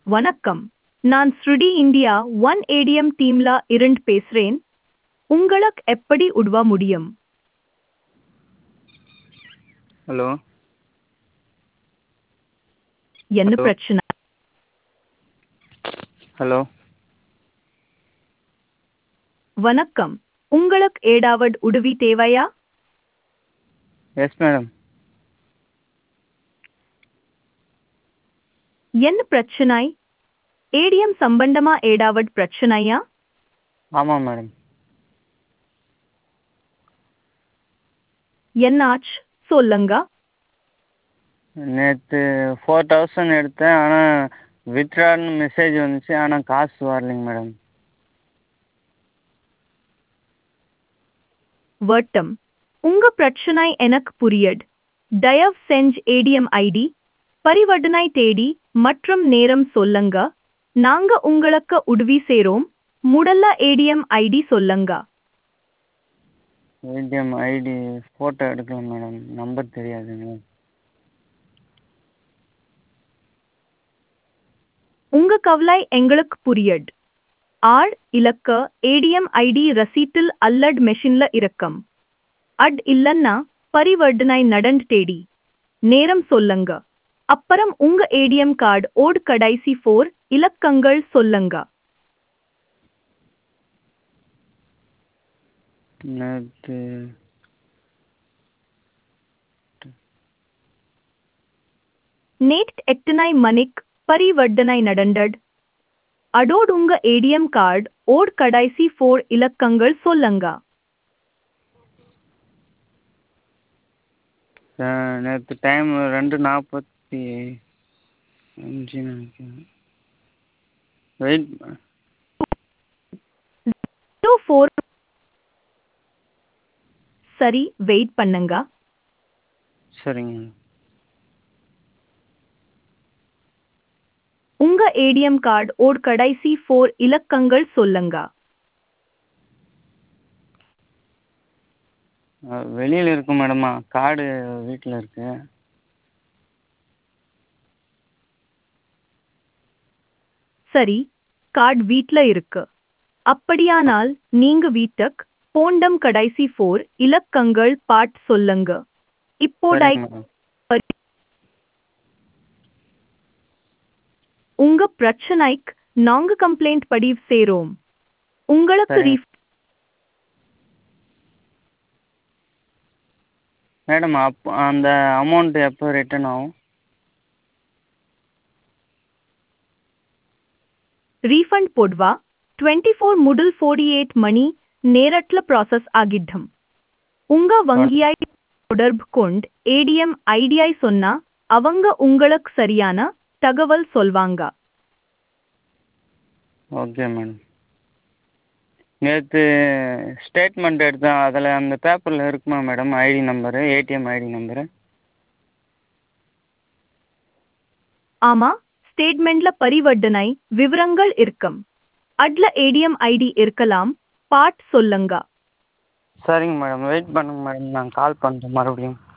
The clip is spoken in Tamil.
வணக்கம் நான் ஸ்ருடி இந்தியா ஒன் ஏடிஎம் டீம்ல இருந்து பேசுறேன் உங்களுக்கு எப்படி உதவ முடியும் ஹலோ என்ன Hello. பிரச்சனை ஹலோ வணக்கம் உங்களுக்கு ஏதாவது உதவி தேவையா எஸ் மேடம் என்ன பிரச்சனை ஏடிஎம் சம்பந்தமா ஏதாவது பிரச்சனையா ஆமாம் மேடம் என்னாச்சு சொல்லுங்க நேற்று ஃபோர் தௌசண்ட் எடுத்தேன் ஆனால் வித்ட்ரான்னு மெசேஜ் வந்துச்சு ஆனால் காசு வரலைங்க மேடம் வட்டம் உங்க பிரச்சனை எனக்கு புரியட் தயவு செஞ்சு ஏடிஎம் ஐடி பரிவர்த்தனை தேதி மற்றும் நேரம் சொல்லுங்க நாங்க உங்களுக்கு உதவி செய்றோம் முதல்ல ஏடிஎம் ஐடி சொல்லுங்க ஏடிஎம் ஐடி ஃபோட்டோ எடுக்கல மேடம் நம்பர் தெரியாதுங்க உங்க கவலை எங்களுக்கு புரியட் ஆர் இலக்க ஏடிஎம் ஐடி ரசீட்டில் அல்லட் மெஷின்ல இருக்கும் அட் இல்லன்னா பரிவர்த்தனை நடந்து தேடி நேரம் சொல்லுங்க அப்புறம் உங்க ஏடிஎம் கார்டு ஓட் கடைசி ஃபோர் இலக்கங்கள் சொல்லுங்க நேற்று நேட் எட்டனை மணிக் பரிவர்த்தனை நடந்தது அதோடு உங்க ஏடிஎம் கார்டு ஓட் கடைசி ஃபோர் இலக்கங்கள் சொல்லுங்க நேற்று டைம் ரெண்டு நாற்பத்தி அஞ்சு நினைக்கிறேன் வெயிட் டூ ஃபோர் சரி வெயிட் பண்ணுங்க சரிங்க மேடம் உங்க ஏடிஎம் கார்டு ஓட் கடைசி ஃபோர் இலக்கங்கள் சொல்லுங்க வெளியில் இருக்கு மேடமா கார்டு வீட்டில் இருக்கு சரி கார்டு வீட்ல இருக்கு அப்படியானால் நீங்க வீட்டுக்கு போண்டம் கடைசி ஃபோர் இலக்கங்கள் பாட் சொல்லுங்க இப்போதை சரிங்க மேடம் உங்க பிரச்சனைக்கு நாங்க கம்ப்ளைண்ட் பதிவு செய்றோம் உங்களுக்கு சரி. ரீஃப் மேடம் அப்போ அந்த அமௌண்ட் எப்போ ரிட்டர்ன் ஆகும் ரீஃபண்ட் போடுவா டுவெண்ட்டி ஃபோர் முதல் ஃபோர்டி எயிட் மணி நேரட்ல ப்ராசஸ் ஆகிட்டும் உங்க வங்கியை தொடர்பு கொண்டு ஏடிஎம் ஐடியை சொன்னா அவங்க உங்களுக்கு சரியான தகவல் சொல்வாங்க ஓகே மேடம் நேற்று ஸ்டேட்மெண்ட் எடுத்தேன் அதில் அந்த பேப்பரில் இருக்குமா madam ID number ATM ID number ஆமா ஸ்டேட்மெண்ட்ல பரிவர்த்தனை விவரங்கள் இருக்கும் அட்ல ஏடிஎம் ஐடி இருக்கலாம் பாட் சொல்லுங்க சரிங்க மேடம் வெயிட் பண்ணுங்க மேடம் நான் கால் பண்ணுறேன் மறுபடியும்